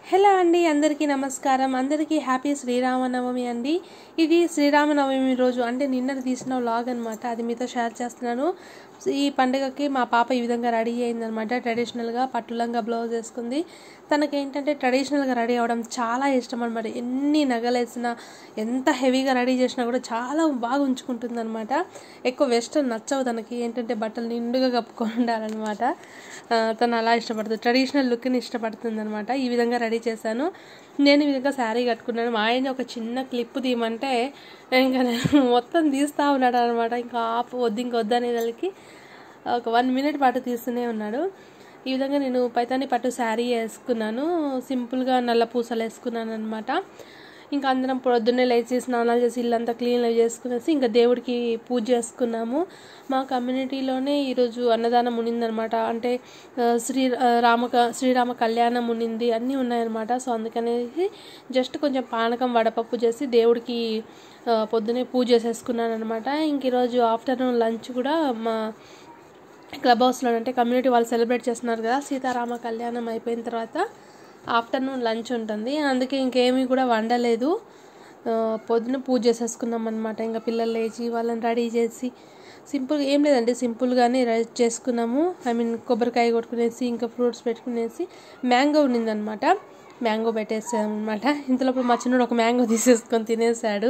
Hello అండి అందరికీ నమస్కారం అందరికీ హ్యాపీ శ్రీరామనవమి అండి ఇది శ్రీరామనవమి రోజు అంటే నిన్న తీసిన వ్లాగ్ అనమాట అది మీతో షేర్ చేస్తున్నాను ఈ పండుగకి మా పాప ఈ విధంగా రెడీ అయిందనమాట ట్రెడిషనల్గా పట్టులంగా బ్లౌజ్ వేసుకుంది తనకి ఏంటంటే ట్రెడిషనల్గా రెడీ అవ్వడం చాలా ఇష్టం అనమాట ఎన్ని నగలేసినా ఎంత హెవీగా రెడీ చేసినా కూడా చాలా బాగా ఉంచుకుంటుంది అనమాట ఎక్కువ వెస్ట్రన్ నచ్చవు తనకి ఏంటంటే బట్టలు నిండుగా కప్పుకొని ఉండాలన్నమాట ఆ, తను అలా ఇష్టపడుతుంది ట్రెడిషనల్ లుక్ని ఇష్టపడుతుంది అనమాట ఈ విధంగా రెడీ చేశాను నేను ఈ విధంగా శారీ కట్టుకున్నాను మా ఆయన ఒక చిన్న క్లిప్ తీయమంటే ఇంకా నేను మొత్తం తీస్తూ ఉన్నాడు అనమాట ఇంకా ఆపు వద్దు ఇంకా వద్దనే వాళ్ళకి ఒక వన్ మినిట్ పాటు తీస్తూనే ఉన్నాడు ఈ విధంగా నేను పైతాని పట్టు శారీ వేసుకున్నాను సింపుల్గా నల్ల పూసలు వేసుకున్నాను అనమాట ఇంకా అందరం పొద్దున్నే లేచి స్నానాలు చేసి ఇల్లంతా క్లీన్ చేసుకునేసి ఇంకా దేవుడికి పూజ చేసుకున్నాము మా కమ్యూనిటీలోనే ఈరోజు అన్నదానం ఉన్నిందనమాట అంటే ఆ, శ్రీ ఆ, రామ క- శ్రీరామ కళ్యాణం ఉన్నింది అన్నీ ఉన్నాయన్నమాట సో అందుకనేసి జస్ట్ కొంచెం పానకం వడపప్పు చేసి దేవుడికి ఆ, పొద్దునే పూజ చేసేసుకున్నాను అనమాట ఇంక ఈరోజు ఆఫ్టర్నూన్ లంచ్ కూడా మా క్లబ్ హౌస్లో అంటే కమ్యూనిటీ వాళ్ళు సెలబ్రేట్ చేస్తున్నారు కదా సీతారామ కళ్యాణం అయిపోయిన తర్వాత ఆఫ్టర్నూన్ లంచ్ ఉంటుంది అందుకే ఇంకేమీ కూడా వండలేదు ఆ, పొద్దున పూజ చేసేసుకున్నాం అనమాట ఇంకా పిల్లలు లేచి వాళ్ళని రెడీ చేసి సింపుల్గా ఏం లేదండి సింపుల్గానే రెడీ చేసుకున్నాము ఐ మీన్ కొబ్బరికాయ కొట్టుకునేసి ఇంకా ఫ్రూట్స్ పెట్టుకునేసి మ్యాంగో ఉన్నిందనమాట మ్యాంగో పెట్టేసాం అనమాట ఇంతలోపు మా చిన్నోడు ఒక మ్యాంగో తీసేసుకొని తినేసాడు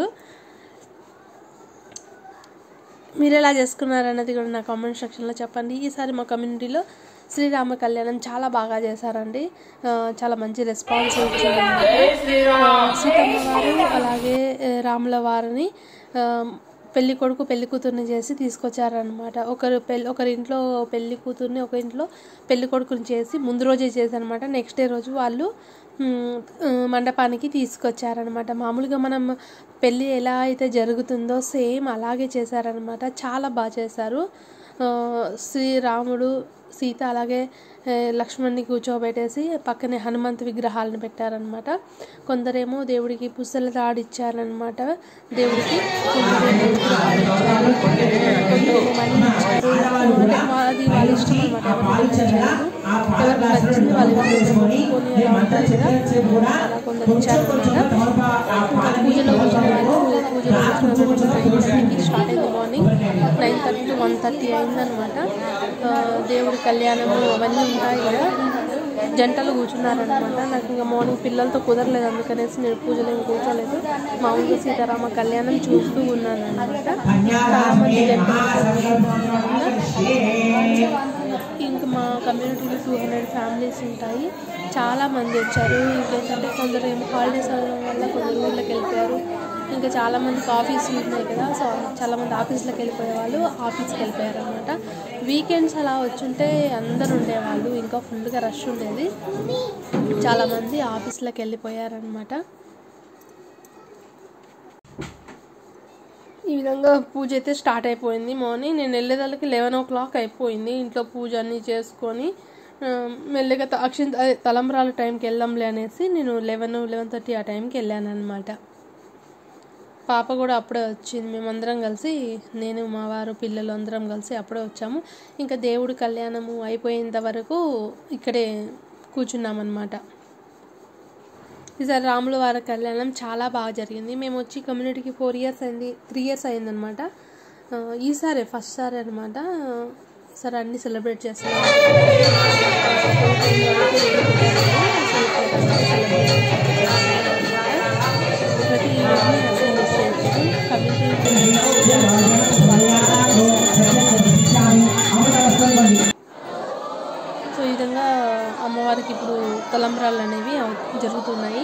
మీరు ఎలా చేసుకున్నారు అన్నది కూడా నా కామెంట్ సెక్షన్లో చెప్పండి ఈసారి మా కమ్యూనిటీలో శ్రీరామ కళ్యాణం చాలా బాగా చేశారండి ఆ, చాలా మంచి రెస్పాన్స్ ఇచ్చారన్నమాట ఆ, సీతమ్మ వారు అలాగే ఆ, రాముల వారిని ఆ, పెళ్లి కొడుకు పెళ్లి కూతుర్ని చేసి తీసుకొచ్చారనమాట ఒకరు పెళ్లి ఒకరి ఇంట్లో పెళ్లి కూతుర్ని ఒక ఇంట్లో పెళ్లి కొడుకుని చేసి ముందు రోజే చేశారనమాట నెక్స్ట్ డే రోజు వాళ్ళు మ్, ఆ, మండపానికి తీసుకొచ్చారనమాట మామూలుగా మనం పెళ్ళి ఎలా అయితే జరుగుతుందో సేమ్ అలాగే చేశారనమాట చాలా బాగా చేశారు ఆ, శ్రీరాముడు సీత అలాగే ఆ, లక్ష్మణ్ని కూర్చోబెట్టేసి పక్కనే హనుమంత్ విగ్రహాలను పెట్టారనమాట కొందరేమో దేవుడికి పుస్తల తాడు ఇచ్చారనమాట దేవుడికి కొందరేమో విగ్రహాలు ఇచ్చారు కొందరేమో మనీ ఇచ్చారు అంటే అది వాళ్ళ ఇష్టం అనమాట ఎవరికి నచ్చింది వాళ్ళు ఇవ్వాలి. కొన్ని అలా ఉంటాయి కదా అలా కొందరు ఇచ్చారనమాట ఇంకా పూజలో కూర్చున్నారు పూజలో కూర్చున్నప్పుడు స్టార్ట్ అయింది morning nine thirty to one thirty అయిందనమాట ఆ, దేవుడి కళ్యాణము అవన్నీ ఉంటాయి కదా జంటలు కూర్చున్నారనమాట నాకు ఇంకా మార్నింగ్ పిల్లలతో కుదరలేదు అందుకనేసి నేను పూజలో ఏం కూర్చోలేదు మామూలుగా సీతారామ కళ్యాణం చూస్తూ ఉన్నాను అనమాట చాలా మంది జంటలు ఇంకా మా కమ్యూనిటీలో టూ హండ్రెడ్ ఫ్యామిలీస్ ఉంటాయి చాలా మంది వచ్చారు ఇంకేంటంటే కొందరు ఏమో హాలిడేస్ అవ్వడం వల్ల కొందరు ఊళ్ళకి వెళ్ళిపోయారు ఇంకా చాలా మందికి ఆఫీసులు ఉన్నాయి కదా సో చాలా మంది ఆఫీస్లోకి వెళ్ళిపోయే వాళ్ళు ఆఫీస్కి వెళ్ళిపోయారు అనమాట వీకెండ్స్ అలా వచ్చుంటే అందరు ఉండేవాళ్ళు ఇంకా ఫుల్గా రష్ ఉండేది చాలామంది ఆఫీస్లోకి వెళ్ళిపోయారనమాట ఈ విధంగా పూజ అయితే స్టార్ట్ అయిపోయింది మార్నింగ్ నేను వెళ్ళేదానికి లెవెన్ ఓ క్లాక్ అయిపోయింది ఇంట్లో పూజ అన్నీ చేసుకొని ఆ, మెల్లగా త- అక్షింత అదే తలంబ్రాల టైంకి వెళ్దాంలే అనేసి నేను లెవెన్ లెవెన్ థర్టీ ఆ టైంకి వెళ్ళాను అనమాట పాప కూడా అప్పుడే వచ్చింది మేమందరం కలిసి నేను మా వారు పిల్లలు అందరం కలిసి అప్పుడే వచ్చాము ఇంకా దేవుడి కళ్యాణము అయిపోయేంత వరకు ఇక్కడే కూర్చున్నామన్నమాట ఈసారి రాముల వారి కళ్యాణం చాలా బాగా జరిగింది మేము వచ్చి కమ్యూనిటీకి ఫోర్ ఇయర్స్ అయింది త్రీ ఇయర్స్ అయిందనమాట ఆ, ఈసారి ఫస్ట్ సారి అనమాట ఈసారి అన్ని సెలబ్రేట్ చేస్తున్నాం ప్రతి ఇయర్ని అసలు మిస్ చేయొచ్చు సో ఈ విధంగా అమ్మవారికి ఇప్పుడు తలంబ్రాలు అనేవి అవు- జరుగుతున్నాయి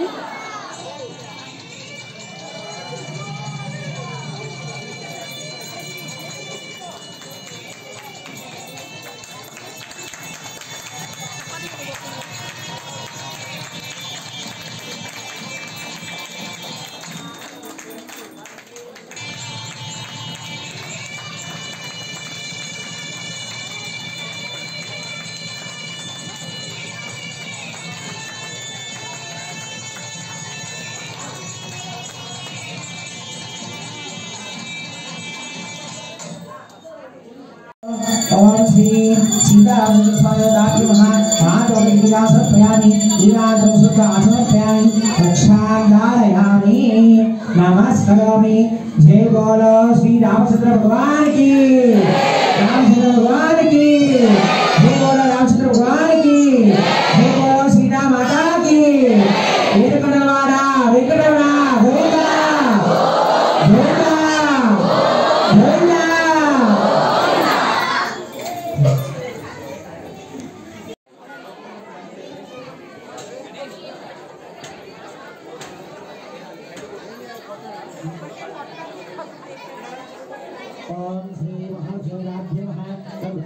శ్రీ సీతారామస్వామి పాదోలిగా సమర్పయామి ఈరాజం శుద్ధ సమర్పయామి రక్షాంధారయామి నమస్కరోమి జై బోలో శ్రీ రామచంద్ర భగవానికి రామచంద్ర భగవానికి జై బోలో రామచంద్ర భగవానికి జై బోలో సీతామాతాకి వెంకటరమణ వెంకటరమణ గోవింద గోవింద గోవింద ఓం శ్రీ మహాశివరాత్రి మహా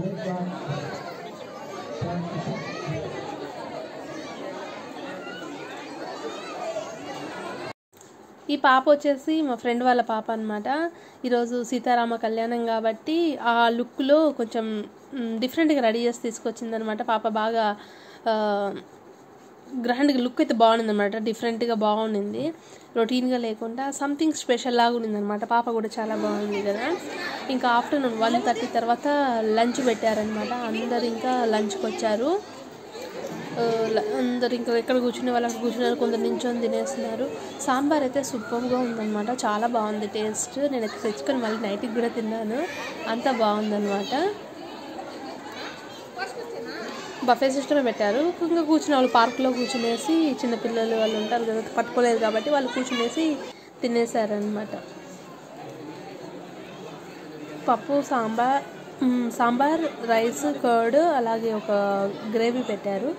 ఈ పాప వచ్చేసి మా ఫ్రెండ్ వాళ్ళ పాప అనమాట ఈరోజు సీతారామ కళ్యాణం కాబట్టి ఆ లుక్లో కొంచెం డిఫరెంట్గా రెడీ చేసి తీసుకొచ్చిందనమాట పాప బాగా ఆ, గ్రాండ్గా లుక్ అయితే బాగుంది అనమాట డిఫరెంట్గా బాగుండింది రొటీన్గా లేకుండా సంథింగ్ స్పెషల్ లాగా ఉండిందనమాట పాప కూడా చాలా బాగుంది కదా ఇంకా ఆఫ్టర్నూన్ వన్ థర్టీ తర్వాత లంచ్ పెట్టారనమాట అందరు ఇంకా లంచ్కి వచ్చారు ఆ, ల- అందరు ఇంకా ఎక్కడ కూర్చునే వాళ్ళు అక్కడ కూర్చున్నారు కొందరు నించొని తినేస్తున్నారు సాంబార్ అయితే సూపర్గా ఉందన్నమాట చాలా బాగుంది టేస్ట్ నేను అయితే తెచ్చుకొని మళ్ళీ నైట్కి కూడా తిన్నాను అంత బాగుందన్నమాట బఫే సిస్టమే పెట్టారు ఇంకా కూర్చునే వాళ్ళు పార్క్లో కూర్చునేసి చిన్నపిల్లలు వాళ్ళు ఉంటారు కదా పట్టుకోలేదు కాబట్టి వాళ్ళు కూర్చునేసి తినేసారనమాట పప్పు సాంబార్ మ్, సాంబార్ రైస్ కర్డ్ అలాగే ఒక గ్రేవీ పెట్టారు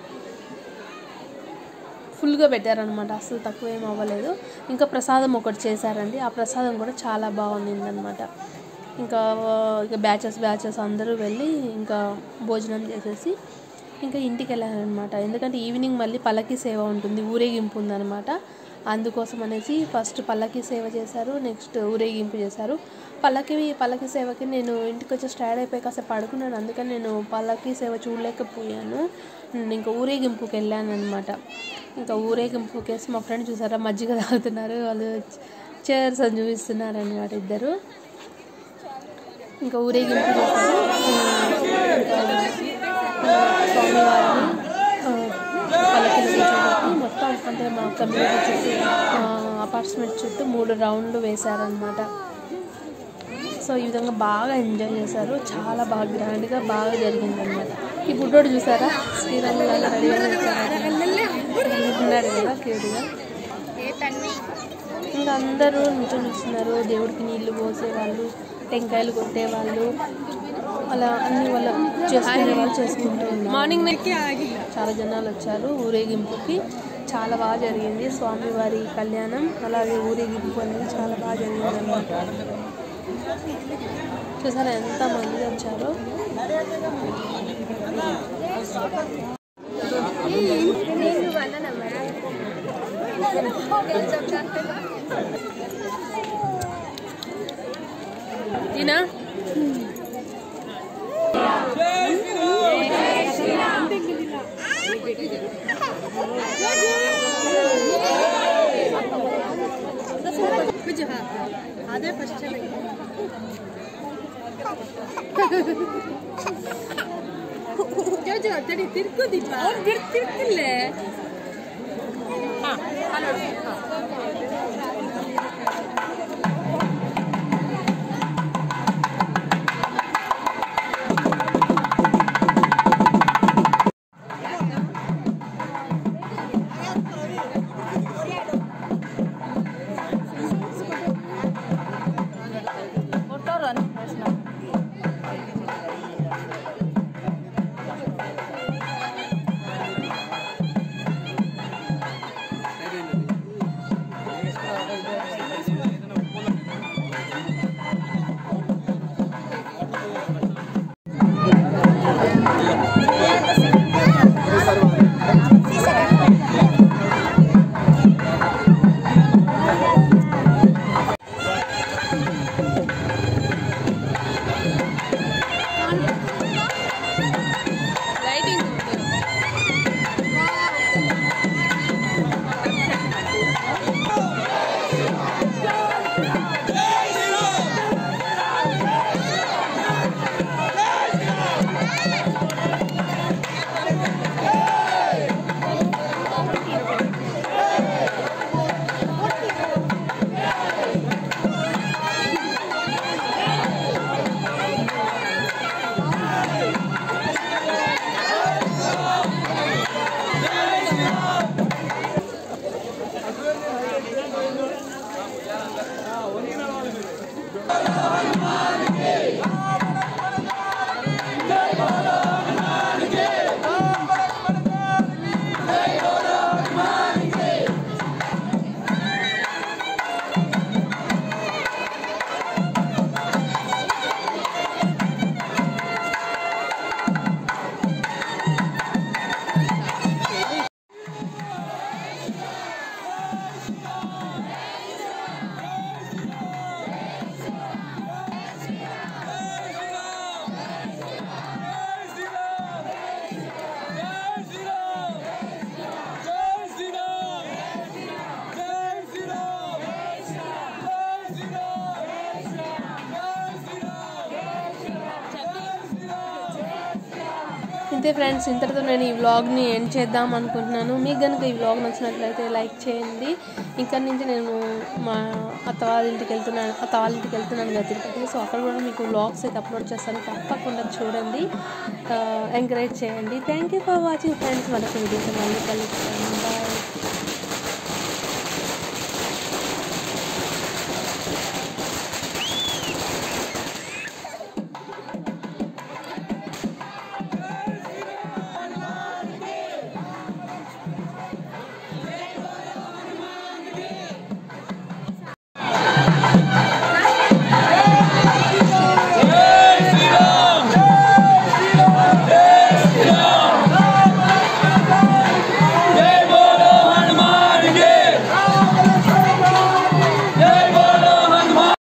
ఫుల్గా పెట్టారనమాట అసలు తక్కువ ఏం అవ్వలేదు ఇంకా ప్రసాదం ఒకటి చేశారండి ఆ ప్రసాదం కూడా చాలా బాగుండిందనమాట ఇంకా ఇక బ్యాచెస్ బ్యాచెస్ అందరూ వెళ్ళి ఇంకా భోజనం చేసేసి ఇంకా ఇంటికి వెళ్ళారనమాట ఎందుకంటే ఈవినింగ్ మళ్ళీ పల్లకి సేవ ఉంటుంది ఊరేగింపు ఉందన్నమాట అందుకోసం అనేసి ఫస్ట్ పల్లకి సేవ చేశారు నెక్స్ట్ ఊరేగింపు చేశారు పల్లకి పల్లకి సేవకి నేను ఇంటికి వచ్చి స్టార్ట్ అయిపోయి కాసేపు పడుకున్నాను అందుకని నేను పల్లకి సేవ చూడలేకపోయాను నేను ఇంకా ఊరేగింపుకి వెళ్ళాను అనమాట ఇంకా ఊరేగింపుకేసి మా ఫ్రెండ్ చూసారా మజ్జిగ తాగుతున్నారు వాళ్ళు చైర్స్ అని చూపిస్తున్నారు అనమాట ఇద్దరు ఇంకా ఊరేగింపు చేశారు ఇంకా స్వామివారిని పల్లకిలో కూర్చోబెట్టి మొత్తం అంటే మా కమ్యూనిటీ చుట్టూ అపార్ట్మెంట్ చుట్టూ మూడు రౌండ్లు వేశారనమాట సో ఈ విధంగా బాగా ఎంజాయ్ చేశారు చాలా బాగా గ్రాండ్గా బాగా జరిగిందనమాట ఈ బుడ్డోడు చూసారా శ్రీరాములు లాగా రెడీ ఉన్నాడు కదా క్యూట్గా ఇంకా అందరూ నిల్చొని చూస్తున్నారు దేవుడికి నీళ్లు పోసేవాళ్ళు టెంకాయలు కొట్టేవాళ్ళు అలా అన్ని వాళ్ళ చేసుకునే వాళ్ళు చేసుకుంటూ ఉన్నారు మార్నింగ్ చాలా జనాలు వచ్చారు ఊరేగింపుకి చాలా బాగా జరిగింది స్వామివారి కళ్యాణం అలాగే ఊరేగింపు అనేది చాలా బాగా జరిగింది అనమాట చూసారా ఎంత మంది వచ్చారో ఈయన ಅದೇ ಫಸ್ಟ್ ಜೋಜೋ ತಡಿ ತಿರ್ಕೋದಿಲ್ಲ ಅವ್ರು ಬಿಡ್ ತಿರ್ತಿಲ್ಲೇ ఇంతే ఫ్రెండ్స్ ఇంతటితో నేను ఈ వ్లాగ్ని ఎండ్ చేద్దాం అనుకుంటున్నాను మీకు కనుక ఈ వ్లాగ్ నచ్చినట్లయితే లైక్ చేయండి ఇక్కడ నుంచి నేను మా అత్త వాళ్ళ ఇంటికి వెళ్తున్నాను అత్త వాళ్ళ ఇంటికి వెళ్తున్నాను కదా తిరుపతి సో అక్కడ కూడా మీకు వ్లాగ్స్ అయితే అప్లోడ్ చేస్తాను తప్పకుండా చూడండి ఎంకరేజ్ చేయండి thank you for watching friends మనకు వీడియోస్ మళ్ళీ కలుస్తాను